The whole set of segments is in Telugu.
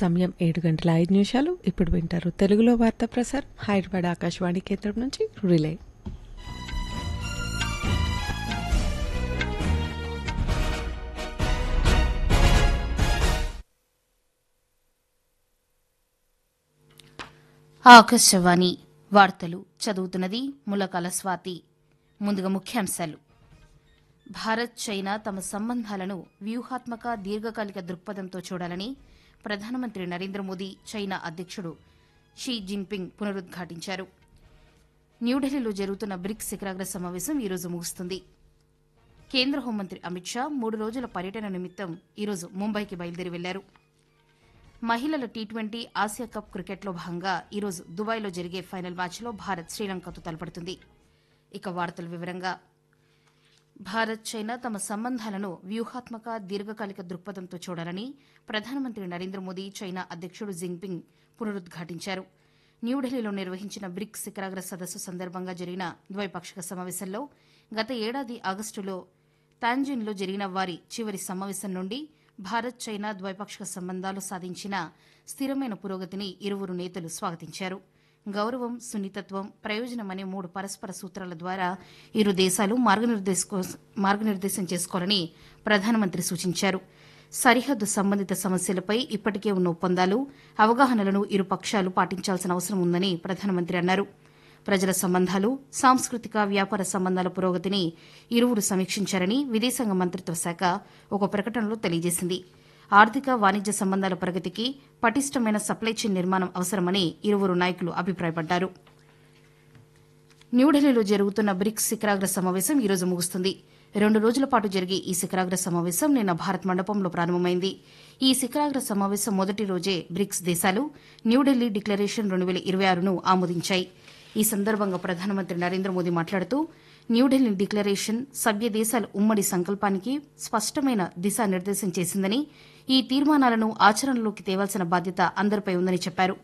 సమయం ఏడు గంటల ఐదు నిమిషాలు ఇప్పుడు వింటారు తెలుగులో వార్తా ప్రసార్ హైదరాబాద్ ఆకాశవాణి కేంద్రం నుంచి రిలే ఆకాశవాణి వార్తలు చదువుతున్నది ములకాల స్వాతి ముందుగా ముఖ్యాంశాలు భారత్ చైనా తమ సంబంధాలను వ్యూహాత్మక దీర్ఘకాలిక దృక్పథంతో చూడాలని ప్రధానమంత్రి నరేంద్ర మోదీ చైనా అధ్యక్షుడు షీ జిన్పింగ్ పునరుద్ఘాటించారు న్యూఢిల్లీలో జరుగుతున్న బ్రిక్స్ శిఖరాగ్ర సమావేశం ఈరోజు ముగుస్తుంది కేంద్ర హోంమంత్రి అమిత్ షా మూడు రోజుల పర్యటన నిమిత్తం ఈరోజు ముంబైకి బయలుదేరి వెళ్లారు మహిళల టీ ట్వంటీ ఆసియా కప్ క్రికెట్లో భాగంగా ఈరోజు దుబాయ్లో జరిగే ఫైనల్ మ్యాచ్లో భారత్ శ్రీలంకతో తలపడుతుంది ఇక వార్తల వివరంగా భారత్ చైనా తమ సంబంధాలను వ్యూహాత్మక దీర్ఘకాలిక దృక్పథంతో చూడాలని ప్రధానమంత్రి నరేంద్ర మోదీ చైనా అధ్యక్షుడు జిన్పింగ్ పునరుద్ఘాటించారు న్యూఢిల్లీలో నిర్వహించిన బ్రిక్స్ శిఖరాగ్ర సదస్సు సందర్భంగా జరిగిన ద్వైపాక్షిక సమావేశంలో గత ఏడాది ఆగస్టులో తాంజిన్లో జరిగిన వారి చివరి సమావేశం నుండి భారత్ చైనా ద్వైపాక్షిక సంబంధాలు సాధించిన స్థిరమైన పురోగతిని ఇరువురు నేతలు స్వాగతించారు గౌరవం సున్నితత్వం ప్రయోజనం అనే మూడు పరస్పర సూత్రాల ద్వారా ఇరు దేశాలు మార్గనిర్దేశకో- మార్గనిర్దేశం చేసుకోవాలని ప్రధానమంత్రి సూచించారు సరిహద్దు సంబంధిత సమస్యలపై ఇప్పటికే ఉన్న ఒప్పందాలు అవగాహనలను ఇరు పక్షాలు పాటించాల్సిన అవసరం ఉందని ప్రధానమంత్రి అన్నారు ప్రజల సంబంధాలు సాంస్కృతిక వ్యాపార సంబంధాల పురోగతిని ఇరువురు సమీక్షించారని విదేశాంగ మంత్రిత్వ శాఖ ఒక ప్రకటనలో తెలియజేసింది ఆర్థిక వాణిజ్య సంబంధాల ప్రగతికి పటిష్టమైన సప్లై చైన్ నిర్మాణం అవసరమని ఇరువురు నాయకులు అభిప్రాయపడ్డారు న్యూఢిల్లీలో జరుగుతున్న బ్రిక్స్ శిఖరాగ్ర సమావేశం ఈ రోజు ముగుస్తుంది రెండు రోజుల పాటు జరిగే ఈ శిఖరాగ్ర సమావేశం నిన్న భారత్ మండపంలో ప్రారంభమైంది ఈ శిఖరాగ్ర సమావేశం మొదటి రోజే బ్రిక్స్ దేశాలు న్యూఢిల్లీ డిక్లరేషన్ రెండు వేల ఇరవై ఆరును ఆమోదించాయి ఈ సందర్భంగా ప్రధానమంత్రి నరేంద్ర మోదీ మాట్లాడుతూ న్యూఢిల్లీ డిక్లరేషన్ సభ్య దేశాల ఉమ్మడి సంకల్పానికి స్పష్టమైన దిశానిర్దేశం చేసిందని ఈ తీర్మానాలను ఆచరణలోకి తేవాల్సిన బాధ్యత అందరిపై ఉందని చెప్పారు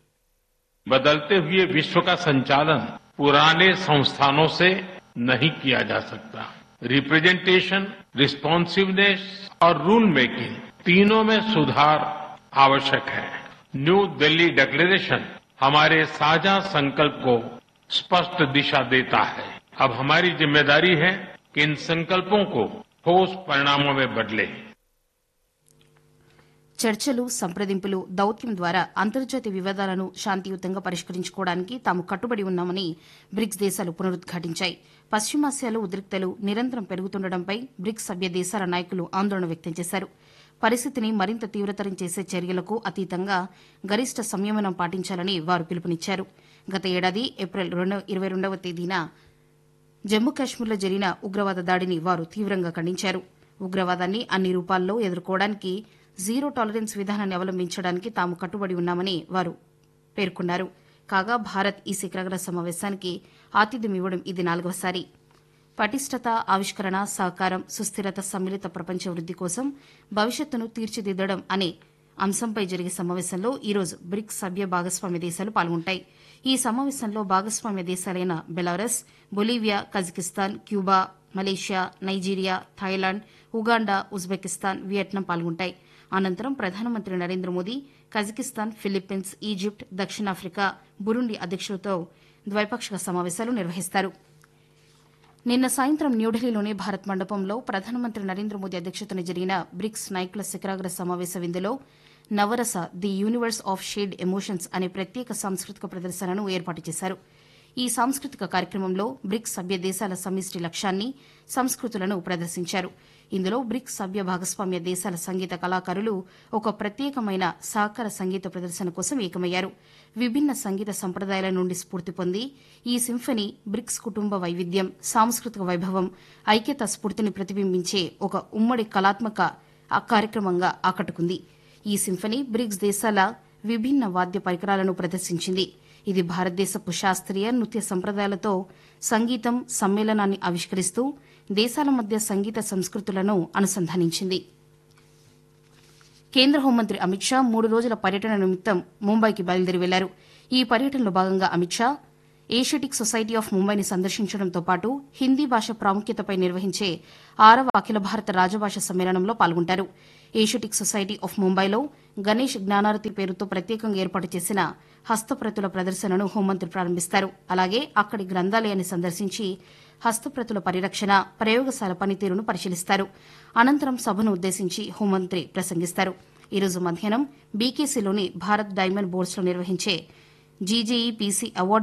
बदलते हुए विश्व का संचालन पुराने संस्थानों से नहीं किया जा सकता रिप्रेजेंटेशन रिस्पॉन्सिवनेस और रूल मेकिंग तीनों में सुधार आवश्यक है न्यू दिल्ली डिक्लेरेशन हमारे साझा संकल्प को स्पष्ट दिशा देता है अब हमारी जिम्मेदारी है कि इन संकल्पों को ठोस परिणामों में बदले చర్చలు సంప్రదింపులు దౌత్యం ద్వారా అంతర్జాతీయ వివాదాలను శాంతియుతంగా పరిష్కరించుకోవడానికి తాము కట్టుబడి ఉన్నామని బ్రిక్స్ దేశాలు పునరుద్ఘాటించాయి పశ్చిమాసియాలో ఉద్రిక్తలు నిరంతరం పెరుగుతుండటంపై బ్రిక్స్ సభ్య దేశాల నాయకులు ఆందోళన వ్యక్తం చేశారు పరిస్థితిని మరింత తీవ్రతరం చేసే చర్యలకు అతీతంగా గరిష్ట సంయమనం పాటించాలని వారు పిలుపునిచ్చారు గత ఏడాది ఏప్రిల్ ఇరవై రెండవ తేదీన జమ్మూ కాశ్మీర్లో జరిగిన ఉగ్రవాద దాడిని వారు తీవ్రంగా ఖండించారు ఉగ్రవాదాన్ని అన్ని రూపాల్లో ఎదుర్కోవడానికి జీరో టాలరెన్స్ విధానాన్ని అవలంబించడానికి తాము కట్టుబడి ఉన్నామని వారు పేర్కొన్నారు కాగా భారత్ ఈ శిఖరాగ్ర సమావేశానికి ఆతిథ్యం ఇవ్వడం ఇది నాలుగవసారి పటిష్టత ఆవిష్కరణ సహకారం సుస్థిరత సమ్మిళిత ప్రపంచ వృద్ది కోసం భవిష్యత్తును తీర్చిదిద్దడం అనే అంశంపై జరిగే సమావేశంలో ఈరోజు బ్రిక్స్ సభ్య భాగస్వామ్య దేశాలు పాల్గొంటాయి ఈ సమావేశంలో భాగస్వామ్య దేశాలైన Belarus Bolivia Kazakhstan Cuba Malaysia Nigeria Thailand Uganda Uzbekistan Vietnam పాల్గొంటాయి అనంతరం ప్రధానమంత్రి Narendra Modi Kazakhstan Philippines Egypt దక్షిణాఫ్రికా బురుండి అధ్యక్షులతో ద్వైపాక్షిక సమావేశాలు నిర్వహిస్తారు నిన్న సాయంత్రం న్యూఢిల్లీలోని భారత్ మండపంలో ప్రధానమంత్రి నరేంద్ర మోదీ అధ్యక్షతన జరిగిన బ్రిక్స్ నాయకుల శిఖరాగ్ర సమావేశ విందులో Navarasa the universe of shade emotions అనే ప్రత్యేక సాంస్కృతిక ప్రదర్శనను ఏర్పాటు చేశారు ఈ సాంస్కృతిక కార్యక్రమంలో బ్రిక్స్ సభ్య దేశాల సమిష్టి లక్ష్యాన్ని సంస్కృతులను ప్రదర్శించారు ఇందులో బ్రిక్స్ సభ్య భాగస్వామ్య దేశాల సంగీత కళాకారులు ఒక ప్రత్యేకమైన సహకార సంగీత ప్రదర్శన కోసం ఏకమయ్యారు విభిన్న సంగీత సంప్రదాయాల నుండి స్ఫూర్తి పొంది ఈ సింఫనీ బ్రిక్స్ కుటుంబ వైవిధ్యం సాంస్కృతిక వైభవం ఐక్యత స్ఫూర్తిని ప్రతిబింబించే ఒక ఉమ్మడి కళాత్మక ఆ కార్యక్రమంగా ఆకట్టుకుంది ఈ సింఫనీ బ్రిక్స్ దేశాల విభిన్న వాద్య పరికరాలను ప్రదర్శించింది ఇది భారతదేశపు శాస్త్రీయ నృత్య సంప్రదాయాలతో సంగీతం సమ్మేళనాన్ని ఆవిష్కరిస్తూ దేశాల మధ్య సంగీత సంస్కృతులను అనుసంధానించింది కేంద్ర హోంమంత్రి అమిత్ షా మూడు రోజుల పర్యటన నిమిత్తం ముంబైకి బయలుదేరి వెళ్లారు ఈ పర్యటనలో భాగంగా Amit Shah Asiatic Society of ముంబైని సందర్శించడంతో పాటు హిందీ భాష ప్రాముఖ్యతపై నిర్వహించే ఆరవ అఖిల భారత రాజభాష సమ్మేళనంలో పాల్గొంటారు ఏషియాటిక్ సొసైటీ ఆఫ్ ముంబైలో గణేష్ జ్ఞానారతి పేరుతో ప్రత్యేకంగా ఏర్పాటు చేసిన హస్తప్రతుల ప్రదర్శనను హోంమంత్రి ప్రారంభిస్తారు అలాగే అక్కడి గ్రంథాలయాన్ని సందర్శించి హస్తప్రతుల పరిరక్షణ ప్రయోగశాల పనితీరును పరిశీలిస్తారు అనంతరం సభను ఉద్దేశించి హోంమంత్రి ప్రసంగిస్తారు ఈరోజు మధ్యాహ్నం బీకేసీలోని భారత్ డైమండ్ బోర్డ్స్లో నిర్వహించే జీజేఈ పీసీ అవార్డు